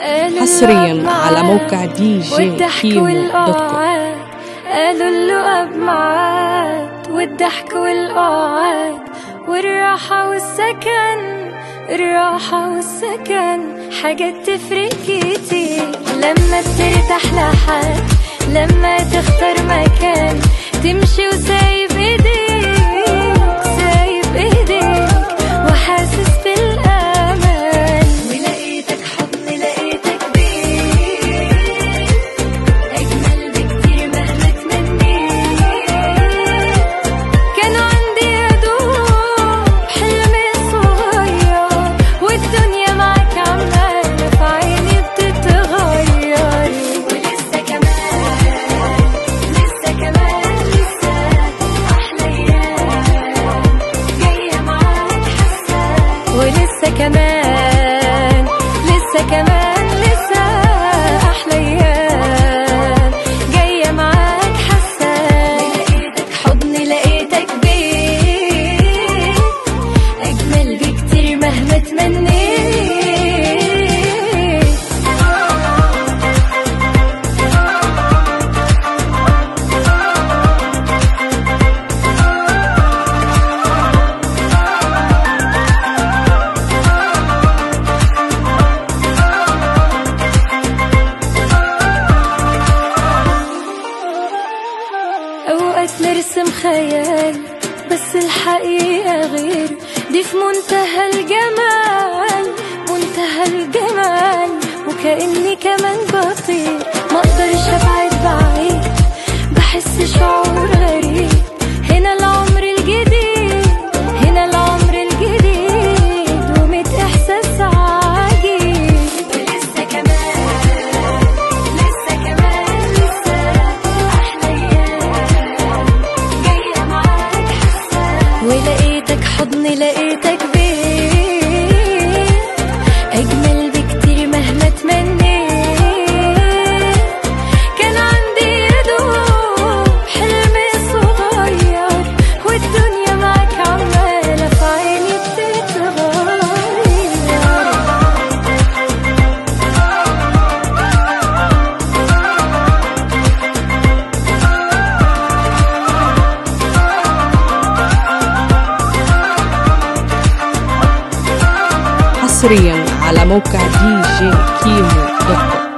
حصريا على موقع دي جي والضحك كيمو دوت كوم والقعاد قالوا اللقب معاد والضحك والقعاد والراحة والسكن الراحة والسكن حاجات تفرق كتير لما ترتاح لحد لما تختار مكان تمشي وسايب ايديك سايب ايديك وحاسس بالامان ولقيتك حضن لقيتك بيه أجمل بكتير مهما تمنيت كان عندي يا دوب حلم صغير والدنيا معاك عمالة في عيني بتتغير ولسه كمان لسه كمان لسه أحلى أيام جاية معاك حاسة ولسه كمان لسه كمان لسه أحلى أيام جاية معاك حاسة لقيتك حضن لقيتك بيه أجمل بكتير مهما تمنيت أوقات نرسم خيال بس الحقيقة غير دي في منتهى الجمال منتهى الجمال وكأني كمان بطير ما اقدرش ابعد بعيد بحس شعور غريب هنا العمر الجديد هنا العمر الجديد وميت احساس عجيب ولسه كمان لسه كمان لسه احلى ايام جايه معاك حاسه ولقيتك حضن لقيتك بيه اجمل بكتير مهما تمنيت كان عندي يا دوب حلم صغير والدنيا معاك عمالة في عيني بتتغير حصريا على موقع دي جي كيمو دوت كوم